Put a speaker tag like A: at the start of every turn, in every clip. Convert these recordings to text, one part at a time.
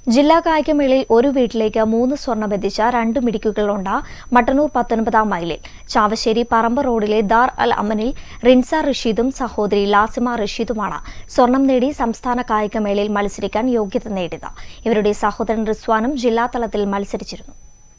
A: ജില്ലാ കായികമേളയിൽ ഒരു വീട്ടിലേക്ക് മൂന്ന് സ്വർണം എത്തിച്ച രണ്ട് മിടുക്കുകളുണ്ട് മട്ടന്നൂർ പത്തൊൻപതാം മൈലിൽ ചാവശ്ശേരി പറമ്പ് റോഡിലെ ദാർ അൽ അമനിൽ റിൻസ റഷീദും സഹോദരി ലാസിമ റഷീദുമാണ് സ്വർണം നേടി സംസ്ഥാന കായികമേളയിൽ മത്സരിക്കാൻ യോഗ്യത നേടിയത് ഇവരുടെ സഹോദരൻ റിസ്വാനും ജില്ലാതലത്തിൽ മത്സരിച്ചിരുന്നു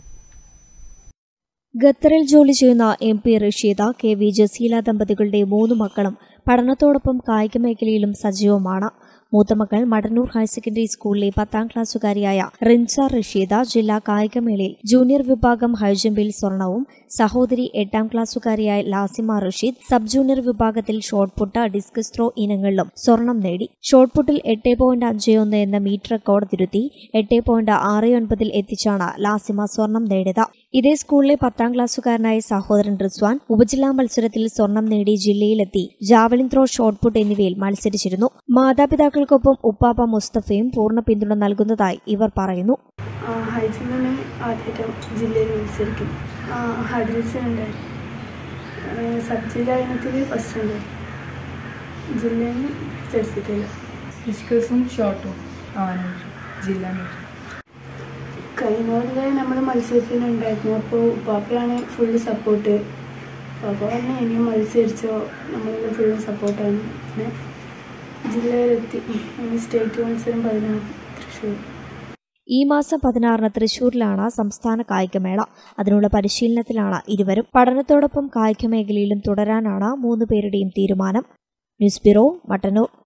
A: ഖത്തറിൽ ജോലി ചെയ്യുന്ന M P Rasheeda K V Jaseela ദമ്പതികളുടെ മൂന്ന് മക്കളും പഠനത്തോടൊപ്പം കായിക മേഖലയിലും സജീവമാണ് മൂത്ത മകൾ മടന്നൂർ ഹയർ സെക്കൻഡറി സ്കൂളിലെ പത്താം ക്ലാസ്സുകാരിയായ റിൻസ റഷീദ ജില്ലാ കായികമേളയിൽ ജൂനിയർ വിഭാഗം ഹൈജമ്പിൽ സ്വർണവും സഹോദരി എട്ടാം ക്ലാസ്സുകാരിയായ ലാസിമ റഷീദ് സബ് ജൂനിയർ വിഭാഗത്തിൽ ഷോട്ട്പുട്ട് ഡിസ്കസ് ത്രോ ഇനങ്ങളിലും സ്വർണം നേടി ഷോട്ട്പുട്ടിൽ എട്ട് പോയിന്റ് അഞ്ച് ഒന്ന് എന്ന മീറ്റർ റെക്കോർഡ് തിരുത്തി എട്ട് പോയിന്റ് ആറ് ഒൻപതിൽ എത്തിച്ചാണ് ലാസിമ സ്വർണം നേടിയത് ഇതേ സ്കൂളിലെ പത്താം ക്ലാസ്സുകാരനായ സഹോദരൻ റിസ്വാൻ ഉപജില്ലാ മത്സരത്തിൽ സ്വർണം നേടി ജില്ലയിലെത്തി ജാവലിൻ ത്രോ ഷോട്ട്പുട്ട് എന്നിവയിൽ മത്സരിച്ചിരുന്നു മാതാപിതാക്കൾക്കൊപ്പം ഉപ്പാപ്പ മുസ്തഫയും പൂർണ്ണ പിന്തുണ നൽകുന്നതായി ഇവർ പറയുന്നു
B: ഹൈജമ്പിന് ആദ്യമായിട്ട് ജില്ലയിൽ മത്സരിക്കുന്നു ഹഡിൽസിനുണ്ടായിരുന്നു സബ് ജില്ലാ ഇനത്തിൽ ഫസ്റ്റ് ഉണ്ടായിരുന്നു ജില്ലയിൽ മത്സരിച്ചിട്ടില്ല
C: ഡിസ്കസും ഷോർട്ടും ആവാനുണ്ട് ജില്ലാ മീറ്റ്
B: കഴിഞ്ഞ കൊല്ലം നമ്മൾ മത്സരത്തിനുണ്ടായിരുന്നു അപ്പോൾ ഉപ്പാപ്പയാണ് ഫുള്ള് സപ്പോർട്ട് ഉപ്പാപ്പ പറഞ്ഞ ഇനിയും മത്സരിച്ചോ നമ്മളിൽ ഫുള്ള് സപ്പോർട്ടാണ് പിന്നെ ജില്ലയിലെത്തി ഇനി സ്റ്റേറ്റ് മത്സരം പതിനാറ് തൃശ്ശൂർ
A: ഈ മാസം പതിനാറിന് തൃശൂരിലാണ് സംസ്ഥാന കായികമേള അതിനുള്ള പരിശീലനത്തിലാണ് ഇരുവരും പഠനത്തോടൊപ്പം കായിക മേഖലയിലും തുടരാനാണ് മൂന്ന് പേരുടെയും തീരുമാനം ന്യൂസ് ബ്യൂറോ മട്ടന്നൂർ